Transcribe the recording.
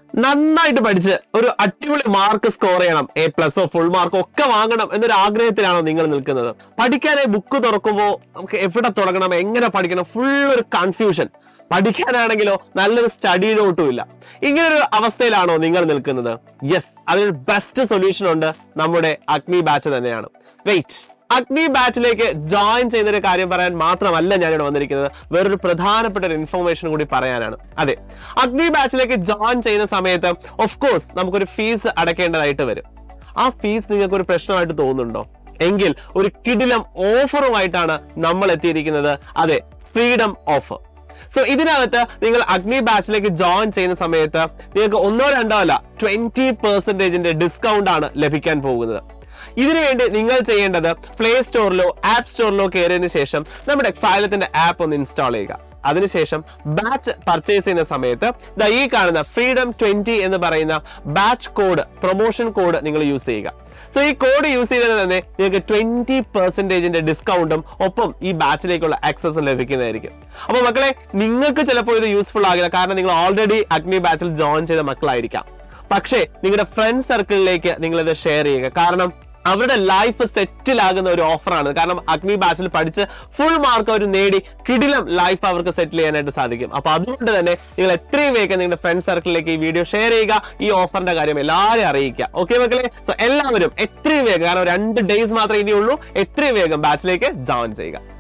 നന്നായിട്ട് പഠിച്ച് ഒരു അടിപൊളി മാർക്ക് സ്കോർ ചെയ്യണം എ പ്ലസോ ഫുൾ മാർക്കോ ഒക്കെ വാങ്ങണം എന്നൊരു ആഗ്രഹത്തിലാണോ നിങ്ങൾ നിൽക്കുന്നത് പഠിക്കാനായി ബുക്ക് തുറക്കുമ്പോൾ നമുക്ക് എവിടെ തുടങ്ങണം എങ്ങനെ പഠിക്കണം ഫുൾ ഒരു കൺഫ്യൂഷൻ പഠിക്കാനാണെങ്കിലോ നല്ലൊരു സ്റ്റഡിയിലോട്ടും ഇല്ല ഇങ്ങനൊരു അവസ്ഥയിലാണോ നിങ്ങൾ നിൽക്കുന്നത് യെസ് അതിനൊരു ബെസ്റ്റ് സൊല്യൂഷൻ ഉണ്ട് നമ്മുടെ അഗ്നി ബാച്ച് തന്നെയാണ് വെയിറ്റ് അഗ്നി ബാച്ചിലേക്ക് ജോയിൻ ചെയ്യുന്ന ഒരു കാര്യം പറയാൻ മാത്രമല്ല ഞാനിവിടെ വന്നിരിക്കുന്നത് വേറൊരു പ്രധാനപ്പെട്ട ഒരു ഇൻഫർമേഷൻ കൂടി പറയാനാണ് അതെ അഗ്നി ബാച്ചിലേക്ക് ജോയിൻ ചെയ്യുന്ന സമയത്ത് ഓഫ് കോഴ്സ് നമുക്കൊരു ഫീസ് അടയ്ക്കേണ്ടതായിട്ട് വരും ആ ഫീസ് നിങ്ങൾക്ക് ഒരു പ്രശ്നമായിട്ട് തോന്നുന്നുണ്ടോ എങ്കിൽ ഒരു കിടിലം ഓഫറുമായിട്ടാണ് നമ്മൾ എത്തിയിരിക്കുന്നത് അതെ ഫ്രീഡം ഓഫർ സോ ഇതിനകത്ത് നിങ്ങൾ അഗ്നി ബാച്ചിലേക്ക് ജോയിൻ ചെയ്യുന്ന സമയത്ത് നിങ്ങൾക്ക് ഒന്നോ രണ്ടോ അല്ല ട്വന്റി പെർസെന്റേജിന്റെ ഡിസ്കൗണ്ട് ആണ് ലഭിക്കാൻ പോകുന്നത് ഇതിനുവേണ്ടി നിങ്ങൾ ചെയ്യേണ്ടത് പ്ലേ സ്റ്റോറിലോ ആപ്പ് സ്റ്റോറിലോ കയറിയതിനു ശേഷം നമ്മുടെ എക്സൈലത്തിന്റെ ആപ്പ് ഒന്ന് ഇൻസ്റ്റാൾ ചെയ്യുക അതിനുശേഷം ബാച്ച് പർച്ചേസ് ചെയ്യുന്ന സമയത്ത് ദാ ഈ കാണുന്ന ഫ്രീഡം ട്വന്റി എന്ന് പറയുന്ന ബാച്ച് കോഡ് പ്രൊമോഷൻ കോഡ് നിങ്ങൾ യൂസ് ചെയ്യുക സോ ഈ കോഡ് യൂസ് ചെയ്തത് തന്നെ നിങ്ങൾക്ക് ട്വന്റി പെർസെന്റേജിന്റെ ഡിസ്കൗണ്ടും ഒപ്പം ഈ ബാച്ചിലേക്കുള്ള ആക്സസും ലഭിക്കുന്നതായിരിക്കും അപ്പൊ മക്കളെ നിങ്ങൾക്ക് ചിലപ്പോൾ ഇത് യൂസ്ഫുൾ ആകില്ല കാരണം നിങ്ങൾ ഓൾറെഡി അഗ്നി ബാച്ചിൽ ജോയിൻ ചെയ്ത മക്കളായിരിക്കാം പക്ഷേ നിങ്ങളുടെ ഫ്രണ്ട് സർക്കിളിലേക്ക് നിങ്ങൾ ഇത് ഷെയർ ചെയ്യുക കാരണം അവരുടെ ലൈഫ് സെറ്റിൽ ആകുന്ന ഒരു ഓഫറാണ് കാരണം അഗ്നി ബാച്ചിൽ പഠിച്ച് ഫുൾ മാർക്ക് അവർ നേടി കിടിലം ലൈഫ് അവർക്ക് സെറ്റിൽ ചെയ്യാനായിട്ട് സാധിക്കും അപ്പൊ അതുകൊണ്ട് തന്നെ നിങ്ങൾ എത്രയും വേഗം നിങ്ങളുടെ ഫ്രണ്ട് സർക്കിളിലേക്ക് ഈ വീഡിയോ ഷെയർ ചെയ്യുക ഈ ഓഫറിന്റെ കാര്യം എല്ലാവരെയും അറിയിക്കുക ഓക്കെ മക്കളെ സോ എല്ലാവരും എത്രയും വേഗം കാരണം രണ്ട് ഡേയ്സ് മാത്രമേ ഇനിയുള്ളൂ എത്രയും വേഗം ബാച്ചിലേക്ക് ജോയിൻ ചെയ്യുക